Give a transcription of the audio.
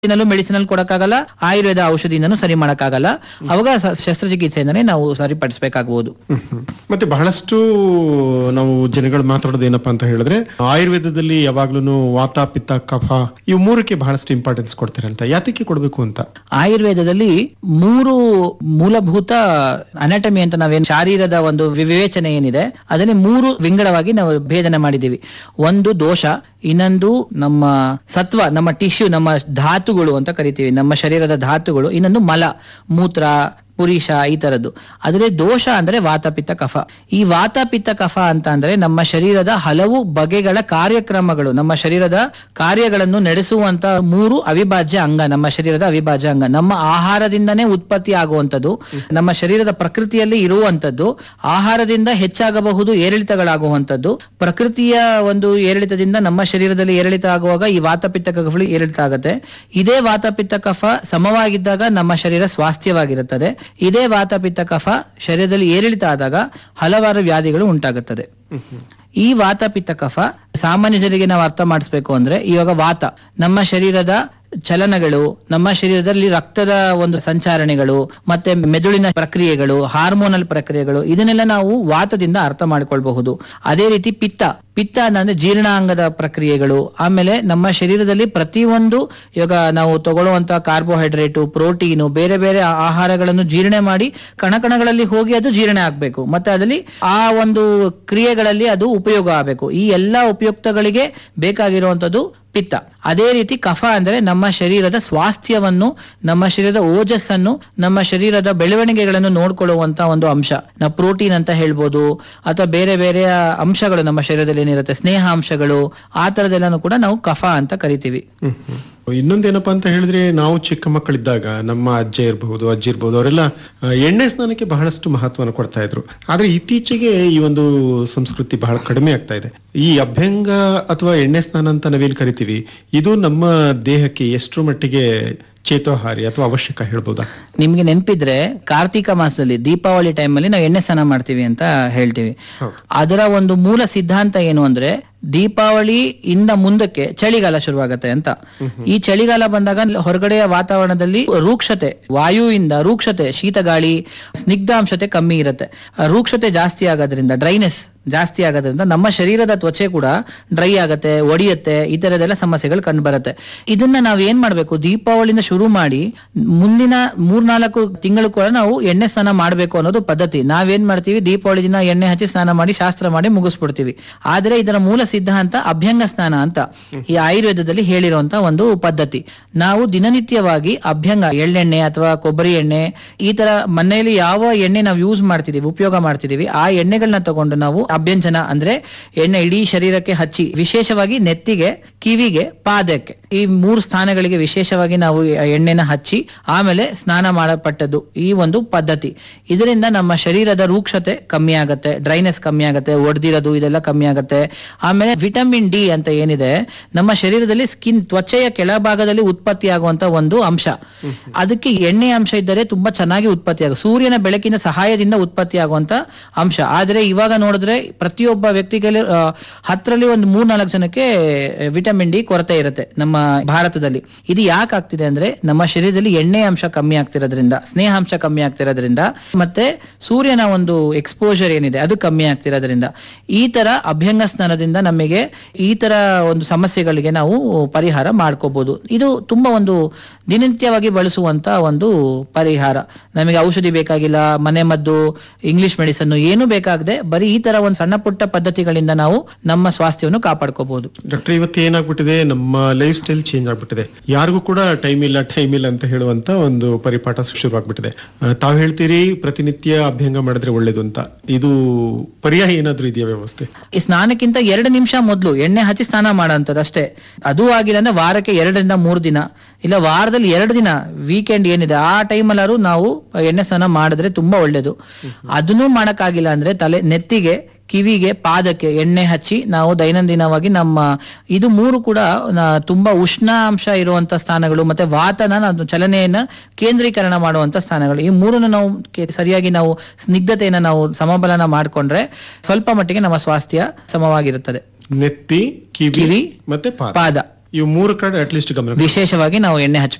ನಲ್ಲೂ ಮೆಡಿಸಿನಲ್ ಕೊಡಕ್ಕಾಗಲ್ಲ ಆಯುರ್ವೇದ ಔಷಧಿಯಿಂದನೂ ಸರಿ ಮಾಡಕ್ಕಾಗಲ್ಲ ಅವಾಗ ಸ- ಶಸ್ತ್ರಚಿಕಿತ್ಸೆಯಿಂದನೇ ನಾವು ಸರಿಪಡಿಸಬೇಕಾಗಬಹುದು ಹ್ಮ್, ಹ್ಮ್. ಮತ್ತೆ ಬಹಳಷ್ಟು ನಾವು ಜನಗಳು ಮಾತಾಡೋದು ಏನಪ್ಪಾ ಅಂತ ಹೇಳಿದ್ರೆ ಆಯುರ್ವೇದದಲ್ಲಿ ಯಾವಾಗ್ಲೂ ವಾತ ಪಿತ್ತ ಕಫ ಇವು ಮೂರಕ್ಕೆ ಬಹಳಷ್ಟು ಇಂಪಾರ್ಟೆನ್ಸ್ ಕೊಡ್ತಾರೆ ಅಂತ ಯಾತಕ್ಕೆ ಕೊಡ್ಬೇಕು ಅಂತ ಆಯುರ್ವೇದದಲ್ಲಿ ಮೂರು ಮೂಲಭೂತ ಅನಾಟಮಿ ಅಂತ ನಾವೇನು ಶಾರೀರದ ಒಂದು ವಿವೇಚನೆ ಏನಿದೆ ಅದನ್ನೇ ಮೂರು ವಿಂಗಡವಾಗಿ ನಾವು ಭೇದನೆ ಮಾಡಿದ್ದೀವಿ ಒಂದು ದೋಷ ಇನ್ನೊಂದು ನಮ್ಮ ಸತ್ವ ನಮ್ಮ ಟಿಶ್ಯೂ ನಮ್ಮ ಧಾತುಗಳು ಅಂತ ಕರಿತೀವಿ ನಮ್ಮ ಶರೀರದ ಧಾತುಗಳು ಇನ್ನೊಂದು ಮಲ ಮೂತ್ರ ಪುರೀಶ ಈ ತರದ್ದು ಅದರಲ್ಲಿ ದೋಷ ಅಂದ್ರೆ ವಾತಪಿತ್ತ ಕಫ ಈ ವಾತಪಿತ್ತ ಕಫ ಅಂತ ಅಂದ್ರೆ ನಮ್ಮ ಶರೀರದ ಹಲವು ಬಗೆಗಳ ಕಾರ್ಯಕ್ರಮಗಳು ನಮ್ಮ ಶರೀರದ ಕಾರ್ಯಗಳನ್ನು ನಡೆಸುವಂತ ಮೂರು ಅವಿಭಾಜ್ಯ ಅಂಗ ನಮ್ಮ ಶರೀರದ ಅವಿಭಾಜ್ಯ ಅಂಗ ನಮ್ಮ ಆಹಾರದಿಂದನೇ ಉತ್ಪತ್ತಿ ಆಗುವಂಥದ್ದು ನಮ್ಮ ಶರೀರದ ಪ್ರಕೃತಿಯಲ್ಲಿ ಇರುವಂತದ್ದು ಆಹಾರದಿಂದ ಹೆಚ್ಚಾಗಬಹುದು ಏರಿಳಿತಗಳಾಗುವಂಥದ್ದು ಪ್ರಕೃತಿಯ ಒಂದು ಏರಿಳಿತದಿಂದ ನಮ್ಮ ಶರೀರದಲ್ಲಿ ಏರಿಳಿತ ಆಗುವಾಗ ಈ ವಾತಪಿತ್ತ ಕಫಗಳು ಏರಿಳಿತ ಆಗುತ್ತೆ ಇದೇ ವಾತಪಿತ್ತ ಕಫ ಸಮವಾಗಿದ್ದಾಗ ನಮ್ಮ ಶರೀರ ಸ್ವಾಸ್ಥ್ಯವಾಗಿರುತ್ತದೆ ಇದೇ ವಾತಪಿತ್ತ ಕಫ ಶರೀರದಲ್ಲಿ ಏರಿಳಿತ ಆದಾಗ ಹಲವಾರು ವ್ಯಾಧಿಗಳು ಉಂಟಾಗುತ್ತದೆ ಈ ವಾತಪಿತ್ತ ಕಫ ಸಾಮಾನ್ಯ ಜನರಿಗೆ ನಾವು ಅರ್ಥ ಮಾಡಿಸ್ಬೇಕು ಅಂದ್ರೆ ಇವಾಗ ವಾತ ನಮ್ಮ ಶರೀರದ ಚಲನಗಳು ನಮ್ಮ ಶರೀರದಲ್ಲಿ ರಕ್ತದ ಒಂದು ಸಂಚಾರಣೆಗಳು ಮತ್ತೆ ಮೆದುಳಿನ ಪ್ರಕ್ರಿಯೆಗಳು ಹಾರ್ಮೋನಲ್ ಪ್ರಕ್ರಿಯೆಗಳು ಇದನ್ನೆಲ್ಲ ನಾವು ವಾತದಿಂದ ಅರ್ಥ ಮಾಡ್ಕೊಳ್ಬಹುದು ಅದೇ ರೀತಿ ಪಿತ್ತ ಪಿತ್ತ ಅಂದ್ರೆ ಜೀರ್ಣಾಂಗದ ಪ್ರಕ್ರಿಯೆಗಳು ಆಮೇಲೆ ನಮ್ಮ ಶರೀರದಲ್ಲಿ ಪ್ರತಿಯೊಂದು ಇವಾಗ ನಾವು ತಗೊಳ್ಳುವಂತ ಕಾರ್ಬೋಹೈಡ್ರೇಟು ಪ್ರೋಟೀನು ಬೇರೆ ಬೇರೆ ಆ- ಆಹಾರಗಳನ್ನು ಜೀರ್ಣೆ ಮಾಡಿ ಕಣಕಣಗಳಲ್ಲಿ ಹೋಗಿ ಅದು ಜೀರ್ಣ ಆಗ್ಬೇಕು ಮತ್ತೆ ಅದರಲ್ಲಿ ಆ ಒಂದು ಕ್ರಿಯೆಗಳಲ್ಲಿ ಅದು ಉಪಯೋಗ ಆಗಬೇಕು ಈ ಎಲ್ಲಾ ಉಪಯುಕ್ತಗಳಿಗೆ ಬೇಕಾಗಿರುವಂತದ್ದು ಪಿತ್ತ ಅದೇ ರೀತಿ ಕಫ ಅಂದ್ರೆ ನಮ್ಮ ಶರೀರದ ಸ್ವಾಸ್ಥ್ಯವನ್ನು ನಮ್ಮ ಶರೀರದ ಓಜಸ್ಸನ್ನು ನಮ್ಮ ಶರೀರದ ಬೆಳವಣಿಗೆಗಳನ್ನು ನೋಡ್ಕೊಳ್ಳುವಂತ ಒಂದು ಅಂಶ ನಾವು ಪ್ರೋಟೀನ್ ಅಂತ ಹೇಳ್ಬೋದು ಅಥವಾ ಬೇರೆ ಬೇರೆ ಅಂಶಗಳು ನಮ್ಮ ಶರೀರದಲ್ಲಿ ಏನಿರುತ್ತೆ ಸ್ನೇಹ ಅಂಶಗಳು ಆ ತರದೆಲ್ಲಾನು ಕೂಡ ನಾವು ಕಫ ಅಂತ ಕರಿತೀವಿ ಹ್ಮ್, ಹ್ಮ್. ಇನ್ನೊಂದೇನಪ್ಪಾ ಅಂತ ಹೇಳಿದ್ರೆ ನಾವು ಚಿಕ್ಕ ಮಕ್ಕಳಿದ್ದಾಗ ನಮ್ಮ ಅಜ್ಜ ಇರಬಹುದು ಅಜ್ಜಿ ಇರಬಹುದು ಅವರೆಲ್ಲ ಆ, ಎಣ್ಣೆ ಸ್ನಾನಕ್ಕೆ ಬಹಳಷ್ಟು ಮಹತ್ವನ ಕೊಡ್ತಾ ಇದ್ರು ಆದ್ರೆ ಇತ್ತೀಚೆಗೆ ಈ ಒಂದು ಸಂಸ್ಕೃತಿ ಬಹಳ ಕಡಿಮೆ ಆಗ್ತಾ ಇದೆ ಈ ಅಭ್ಯಂಗ ಅಥವಾ ಎಣ್ಣೆ ಸ್ನಾನ ಅಂತ ನಾವೇನ್ ಕರಿತೀವಿ ಇದು ನಮ್ಮ ದೇಹಕ್ಕೆ ಎಷ್ಟರ ಮಟ್ಟಿಗೆ ಚೇತೋಹಾರಿ ಅಥವಾ ಅವಶ್ಯಕ ಹೇಳ್ಬೋದಾ ನಿಮ್ಗೆ ನೆನಪಿದ್ರೆ ಕಾರ್ತಿಕ ಮಾಸದಲ್ಲಿ ದೀಪಾವಳಿ ಟೈಮಲ್ಲಿ ನಾವು ಎಣ್ಣೆ ಸ್ನಾನ ಮಾಡ್ತೀವಿ ಅಂತ ಹೇಳ್ತೀವಿ ಹೌದು. ಅದರ ಒಂದು ಮೂಲ ಸಿದ್ಧಾಂತ ಏನು ಅಂದ್ರೆ ದೀಪಾವಳಿ ಇಂದ ಮುಂದಕ್ಕೆ ಚಳಿಗಾಲ ಶುರುವಾಗತ್ತೆ ಅಂತ ಈ ಚಳಿಗಾಲ ಬಂದಾಗ ಹೊರಗಡೆಯ ವಾತಾವರಣದಲ್ಲಿ ರೂಕ್ಷತೆ ವಾಯುವಿಂದ ರೂಕ್ಷತೆ ಶೀತ ಗಾಳಿ ಸ್ನಿಗ್ಧಾಂಶತೆ ಕಮ್ಮಿ ಇರುತ್ತೆ ಆ ರೂಕ್ಷತೆ ಜಾಸ್ತಿ ಆಗೋದ್ರಿಂದ ಡ್ರೈನೆಸ್ ಜಾಸ್ತಿ ಆಗೋದ್ರಿಂದ ನಮ್ಮ ಶರೀರದ ತ್ವಚೆ ಕೂಡ ಡ್ರೈ ಆಗತ್ತೆ ಒಡಿಯತ್ತೆ ಈ ತರದೆಲ್ಲ ಸಮಸ್ಯೆಗಳು ಕಂಡು ಬರುತ್ತೆ ಇದನ್ನ ನಾವ್ ಏನ್ ಮಾಡ್ಬೇಕು ದೀಪಾವಳಿಯಿಂದ ಶುರು ಮಾಡಿ ಮುಂದಿನ ಮೂರ್ನಾಲ್ಕು ತಿಂಗಳು ಕೂಡ ನಾವು ಎಣ್ಣೆ ಸ್ನಾನ ಮಾಡ್ಬೇಕು ಅನ್ನೋದು ಪದ್ಧತಿ ನಾವೇನ್ ಮಾಡ್ತೀವಿ ದೀಪಾವಳಿ ದಿನ ಎಣ್ಣೆ ಹಚ್ಚಿ ಸ್ನಾನ ಮಾಡಿ ಶಾಸ್ತ್ರ ಮಾಡಿ ಮುಗಿಸ್ಬಿಡ್ತೀವಿ ಆದ್ರೆ ಇದರ ಮೂಲ ಸಿದ್ಧಾಂತ ಅಭ್ಯಂಗ ಸ್ನಾನ ಅಂತ ಈ ಆಯುರ್ವೇದದಲ್ಲಿ ಹೇಳಿರುವಂತ ಒಂದು ಪದ್ಧತಿ ನಾವು ದಿನನಿತ್ಯವಾಗಿ ಅಭ್ಯಂಗ ಎಳ್ಳೆಣ್ಣೆ ಅಥವಾ ಕೊಬ್ಬರಿ ಎಣ್ಣೆ ಈ ತರ ಮನೆಯಲ್ಲಿ ಯಾವ ಎಣ್ಣೆ ನಾವು ಯೂಸ್ ಮಾಡ್ತಿದೀವಿ ಉಪಯೋಗ ಮಾಡ್ತಿದೀವಿ ಆ ಎಣ್ಣೆಗಳನ್ನ ತಗೊಂಡು ನಾವು ಅಭ್ಯಂಜನ ಅಂದ್ರೆ ಎಣ್ಣೆ ಇಡೀ ಶರೀರಕ್ಕೆ ಹಚ್ಚಿ ವಿಶೇಷವಾಗಿ ನೆತ್ತಿಗೆ ಕಿವಿಗೆ ಪಾದಕ್ಕೆ ಈ ಮೂರು ಸ್ಥಾನಗಳಿಗೆ ವಿಶೇಷವಾಗಿ ನಾವು ಆ ಎಣ್ಣೆನ ಹಚ್ಚಿ ಆಮೇಲೆ ಸ್ನಾನ ಮಾಡಲ್ಪಟ್ಟದ್ದು ಈ ಒಂದು ಪದ್ಧತಿ ಇದರಿಂದ ನಮ್ಮ ಶರೀರದ ರೂಕ್ಷತೆ ಕಮ್ಮಿ ಆಗತ್ತೆ ಡ್ರೈನೆಸ್ ಕಮ್ಮಿ ಆಗತ್ತೆ ಒಡೆದಿರೋದು ಇದೆಲ್ಲ ಕಮ್ಮಿ ಆಗತ್ತೆ ಆಮೇಲೆ ವಿಟಮಿನ್ ಡಿ ಅಂತ ಏನಿದೆ ನಮ್ಮ ಶರೀರದಲ್ಲಿ ಸ್ಕಿನ್ ತ್ವಚೆಯ ಕೆಳಭಾಗದಲ್ಲಿ ಉತ್ಪತ್ತಿ ಆಗುವಂತ ಒಂದು ಅಂಶ ಅದಕ್ಕೆ ಎಣ್ಣೆ ಅಂಶ ಇದ್ದರೆ ತುಂಬಾ ಚೆನ್ನಾಗಿ ಉತ್ಪತ್ತಿ ಆಗ ಸೂರ್ಯನ ಬೆಳಕಿನ ಸಹಾಯದಿಂದ ಉತ್ಪತ್ತಿ ಆಗುವಂತ ಅಂಶ ಆದ್ರೆ ಇವಾಗ ನೋಡಿದ್ರೆ ಪ್ರತಿಯೊಬ್ಬ ವ್ಯಕ್ತಿಗೆ ಹತ್ತರಲ್ಲಿ ಒಂದು ಮೂರ್ ನಾಲ್ಕು ಜನಕ್ಕೆ ವಿಟಮಿನ್ ಡಿ ಕೊರತೆ ಇರುತ್ತೆ ನಮ್ಮ ಭಾರತದಲ್ಲಿ ಇದು ಯಾಕೆ ಆಗ್ತಿದೆ ಅಂದ್ರೆ ನಮ್ಮ ಶರೀರದಲ್ಲಿ ಎಣ್ಣೆ ಅಂಶ ಕಮ್ಮಿ ಆಗ್ತಿರೋದ್ರಿಂದ ಸ್ನೇಹಾಂಶ ಕಮ್ಮಿ ಆಗ್ತಿರೋದ್ರಿಂದ ಮತ್ತೆ ಸೂರ್ಯನ ಒಂದು ಎಕ್ಸ್ಪೋಜರ್ ಏನಿದೆ ಅದು ಕಮ್ಮಿ ಆಗ್ತಿರೋದ್ರಿಂದ ಈ ತರ ಅಭ್ಯಂಗ ಸ್ನಾನದಿಂದ ನಮಗೆ ಈ ತರ ಒಂದು ಸಮಸ್ಯೆಗಳಿಗೆ ನಾವು ಪರಿಹಾರ ಮಾಡ್ಕೋಬಹುದು ಇದು ತುಂಬಾ ಒಂದು ದಿನನಿತ್ಯವಾಗಿ ಬಳಸುವಂತ ಒಂದು ಪರಿಹಾರ ನಮಗೆ ಔಷಧಿ ಬೇಕಾಗಿಲ್ಲ ಮನೆ ಮದ್ದು ಇಂಗ್ಲಿಷ್ ಮೆಡಿಸನ್ ಏನು ಬೇಕಾಗದೆ ಬರೀ ಈ ತರ ಒಂದು ಸಣ್ಣ ಪುಟ್ಟ ಪದ್ಧತಿಗಳಿಂದ ನಾವು ನಮ್ಮ ಸ್ವಾಸ್ಥ್ಯವನ್ನು ಕಾಪಾಡ್ಕೋಬಹುದು ಡಾಕ್ಟರ್ ಇವತ್ತು ಏನಾಗ್ಬಿಟ್ಟಿದೆ ನಮ್ಮ ಲೈಫ್ ಸ್ಟೈಲ್ ಚೇಂಜ್ ಆಗ್ಬಿಟ್ಟಿದೆ ಯಾರಿಗೂ ಕೂಡ ಟೈಮ್ ಇಲ್ಲ ಟೈಮ್ ಇಲ್ಲ ಅಂತ ಹೇಳುವಂತ ಒಂದು ಪರಿಪಾಠ ಶುರುವಾಗ್ಬಿಟ್ಟಿದೆ ಆ, ತಾವ್ ಹೇಳ್ತೀರಿ ಪ್ರತಿನಿತ್ಯ ಅಭ್ಯಂಗ ಮಾಡಿದ್ರೆ ಒಳ್ಳೇದು ಅಂತ ಇದು ಪರ್ಯಾಯ ಏನಾದ್ರೂ ಇದೆಯಾ ವ್ಯವಸ್ಥೆ ಈ ಸ್ನಾನಕ್ಕಿಂತ ಎರಡು ನಿಮಿಷ ಮೊದಲು ಎಣ್ಣೆ ಹಚ್ಚಿ ಸ್ನಾನ ಮಾಡೋಂಥದ್ದು ಅಷ್ಟೇ ಅದು ಆಗಿಲ್ಲ ಅಂದ್ರೆ ವಾರಕ್ಕೆ ಎರಡರಿಂದ ಮೂರು ದಿನ ಇಲ್ಲ ವಾರದಲ್ಲಿ ಎರಡು ದಿನ ವೀಕೆಂಡ್ ಏನಿದೆ ಆ ಟೈಮಲ್ಲಾರು ನಾವು ಎಣ್ಣೆ ಸ್ನಾನ ಮಾಡಿದ್ರೆ ತುಂಬಾ ಒಳ್ಳೇದು ಅದನ್ನೂ ಮಾಡಕ್ಕಾಗಿಲ್ಲ ಅಂದ್ರೆ ತಲೆ ನೆತ್ತಿಗೆ ಕಿವಿಗೆ ಪಾದಕ್ಕೆ ಎಣ್ಣೆ ಹಚ್ಚಿ ನಾವು ದೈನಂದಿನವಾಗಿ ನಮ್ಮ ಇದು ಮೂರು ಕೂಡ ನ- ತುಂಬಾ ಉಷ್ಣಾಂಶ ಇರುವಂತ ಸ್ಥಾನಗಳು ಮತ್ತೆ ವಾತನ ಅದು ಚಲನೆಯನ್ನ ಕೇಂದ್ರೀಕರಣ ಮಾಡುವಂತ ಸ್ಥಾನಗಳು ಈ ಮೂರನ್ನು ನಾವು ಕೆ- ಸರಿಯಾಗಿ ನಾವು ಸ್ನಿಗ್ಧತೆಯನ್ನ ನಾವು ಸಮಬಲನ ಮಾಡ್ಕೊಂಡ್ರೆ ಸ್ವಲ್ಪ ಮಟ್ಟಿಗೆ ನಮ್ಮ ಸ್ವಾಸ್ಥ್ಯ ಸಮವಾಗಿರುತ್ತದೆ ನೆತ್ತಿ ಕಿವಿ ಕಿವಿ, ಮತ್ತೆ ಪಾದ ಪಾದ ಇವು ಮೂರು ಕಡೆ ಅಟ್ಲೀಸ್ಟ್ ಗಮನ ವಿಶೇಷವಾಗಿ ನಾವು ಎಣ್ಣೆ ಹಚ್ಚ